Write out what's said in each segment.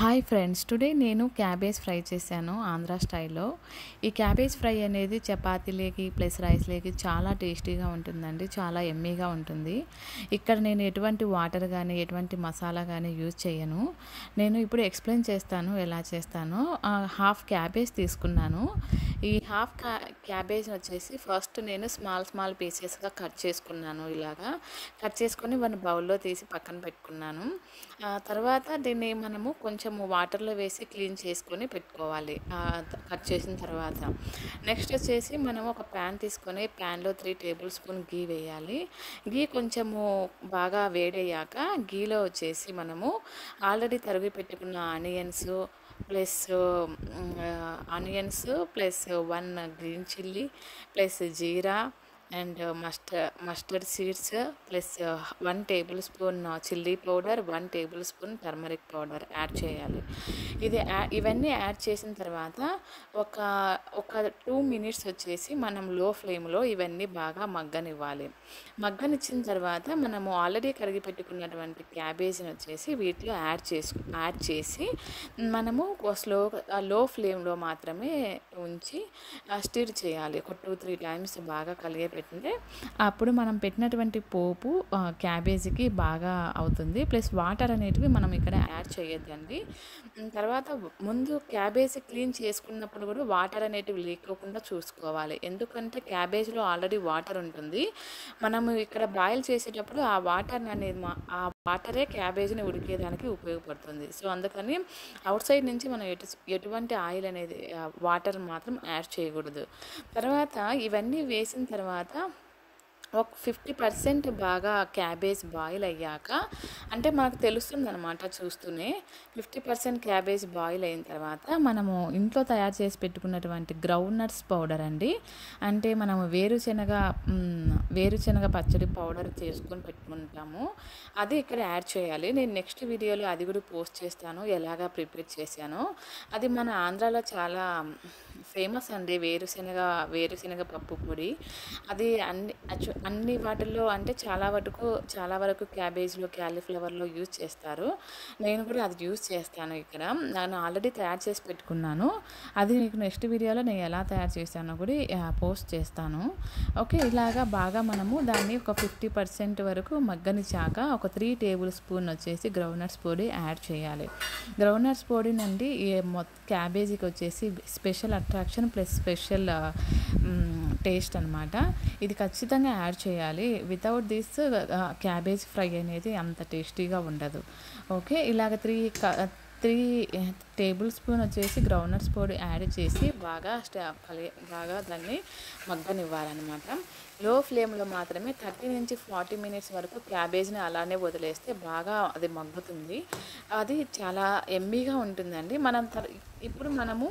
hi friends today నేను cabbage fry చేశాను ఆంధ్ర స్టైల్లో ఈ క్యాబేజ్ ఫ్రై అనేది చపాతీలేకి ప్లస్ రైస్లేకి చాలా టేస్టీగా ఉంటుందండి చాలా ఎమ్మీగా ఉంటుంది ఇక్కడ నేను ఎటువంటి వాటర్ కానీ ఎటువంటి మసాలా కానీ యూజ్ చేయను నేను ఇప్పుడు ఎక్స్ప్లెయిన్ చేస్తాను ఎలా చేస్తానో హాఫ్ క్యాబేజ్ తీసుకున్నాను ఈ హాఫ్ క్యాబేజ్ వచ్చేసి ఫస్ట్ నేను స్మాల్ స్మాల్ పీసెస్గా కట్ చేసుకున్నాను ఇలాగా కట్ చేసుకొని వన్ బౌల్లో తీసి పక్కన పెట్టుకున్నాను ఆ తర్వాత దీన్ని మనము కొంచెం వాటర్లో వేసి క్లీన్ చేసుకొని పెట్టుకోవాలి ఆ, కట్ చేసిన తర్వాత నెక్స్ట్ వచ్చేసి మనం ఒక ప్యాన్ తీసుకొని ప్యాన్లో త్రీ టేబుల్ స్పూన్ గీ వేయాలి గీ కొంచెము బాగా వేడయ్యాక గీలో వచ్చేసి మనము ఆల్రెడీ తరిగి పెట్టుకున్న onions plus onions plus one green chilli plus జీరా and mustard mustard seeds plus one tablespoon chilli powder one tablespoon turmeric powder add చేయాలి ఇది యా- ఇవన్నీ యాడ్ చేసిన తర్వాత ఒక ఒక టూ మినిట్స్ వచ్చేసి మనం లో ఫ్లేమ్లో ఇవన్నీ బాగా మగ్గనివ్వాలి మగ్గనిచ్చిన తర్వాత మనము ఆల్రెడీ కడిగి పెట్టుకున్నటువంటి క్యాబేజీని వచ్చేసి వీటిలో యాడ్ చేసు యాడ్ చేసి మనము స్లో లో ఫ్లేమ్లో మాత్రమే ఉంచి స్టిర్ చేయాలి ఒక టూ త్రీ టైమ్స్ బాగా కలిగే పెట్టింటే అప్పుడు మనం పెట్టినటువంటి పోపు ఆ, క్యాబేజీకి బాగా అవుతుంది ప్లస్ వాటర్ అనేటివి మనం ఇక్కడ యాడ్ చేయొద్దండి ఉమ్, తర్వాత ముందు క్యాబేజీ క్లీన్ చేసుకున్నప్పుడు కూడా వాటర్ అనేటివి లేకోకుండా చూసుకోవాలి ఎందుకంటే క్యాబేజీలో ఆల్రెడీ వాటర్ ఉంటుంది మనము ఇక్కడ బాయిల్ చేసేటప్పుడు ఆ వాటర్ అనేది మా- ఆ వాటరే క్యాబేజీని ఉడికేదానికి ఉపయోగపడుతుంది సో అందుకని అవుట్ సైడ్ నుంచి మనం ఎటు ఎటువంటి ఆయిల్ అనేది వాటర్ మాత్రం యాడ్ చేయకూడదు తర్వాత ఇవన్నీ వేసిన తర్వాత ఒక ఫిఫ్టీ పర్సెంట్ బాగా క్యాబేజ్ బాయిల్ అయ్యాక అంటే మనకు తెలుస్తుంది అనమాట చూస్తూనే ఫిఫ్టీ పర్సెంట్ క్యాబేజ్ బాయిల్ అయిన తర్వాత మనము ఇంట్లో తయారు చేసి పెట్టుకున్నటువంటి గ్రౌండ్ నట్స్ పౌడర్ అండి అంటే మనము వేరుశెనగ మ్, వేరుశెనగ పచ్చడి పౌడర్ చేసుకొని పెట్టుకుంటాము అది ఇక్కడ యాడ్ చేయాలి నేను నెక్స్ట్ వీడియోలో అది కూడా పోస్ట్ చేస్తాను ఎలాగా ప్రిపేర్ చేశానో అది మన ఆంధ్రాలో చాలా ఫేమస్ అండి వేరుశెనగ వేరుశెనగ పప్పు పొడి అది అన్ని actu- అన్ని వాటిల్లో అంటే చాలా వరకు చాలా వరకు క్యాబేజ్లో క్యాలీఫ్లవర్లో యూజ్ చేస్తారు నేను కూడా అది యూజ్ చేస్తాను ఇక్కడ నేను ఆల్రెడీ తయారు చేసి పెట్టుకున్నాను అది మీకు నెక్స్ట్ వీడియోలో నేను ఎలా తయారు చేశానో కూడా పోస్ట్ చేస్తాను ఓకే ఇలాగా బాగా మనము దాన్ని ఒక ఫిఫ్టీ పర్సెంట్ వరకు మగ్గనిచ్చాక ఒక త్రీ టేబుల్ స్పూన్ వచ్చేసి గ్రౌండ్నట్స్ పొడి యాడ్ చేయాలి గ్రౌండ్నట్స్ పొడి నుండి ఈ మొత్తం క్యాబేజీకి వచ్చేసి special attraction plus special taste అనమాట ఇది ఖచ్చితంగా యాడ్ చేయాలి వితౌట్ దిస్ క్యాబేజ్ ఫ్రై అనేది అంత టేస్టీగా ఉండదు ఓకే ఇలాగ త్రీ త్రీ టేబుల్ స్పూన్ వచ్చేసి గ్రౌండ్నట్స్ పొడి యాడ్ చేసి బాగా స్టా కలి బాగా దాన్ని మగ్గనివ్వాలన్నమాట లో ఫ్లేమ్లో మాత్రమే థర్టీ నుంచి ఫార్టీ మినిట్స్ వరకు క్యాబేజ్ని అలానే వదిలేస్తే బాగా అది మగ్గుతుంది అది చాలా ఎమ్మీగా ఉంటుందండి మనం తర్- ఇప్పుడు మనము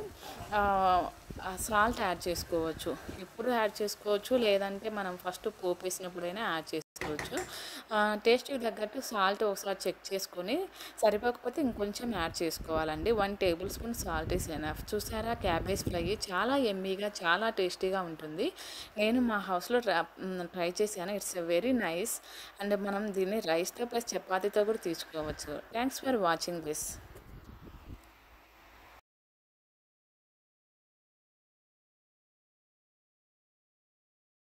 సాల్ట్ యాడ్ చేసుకోవచ్చు ఇప్పుడు యాడ్ చేసుకోవచ్చు లేదంటే మనం ఫస్ట్ పోపు వేసినప్పుడైనా యాడ్ చేసుకోవచ్చు టేస్ట్కి తగ్గట్టు సాల్ట్ ఒకసారి చెక్ చేసుకొని సరిపోకపోతే ఇంకొంచెం యాడ్ చేసుకోవాలండి one tablespoon salt is enough చూసారా క్యాబేజ్ ఫ్రై చాలా ఎమ్మీగా చాలా టేస్టీగా ఉంటుంది నేను మా హౌస్లో ట్రై చేశాను ఇట్స్ వెరీ నైస్ అండ్ మనం దీన్ని రైస్తో ప్లస్ చపాతీతో కూడా తీసుకోవచ్చు థ్యాంక్స్ ఫర్ వాచింగ్ దిస్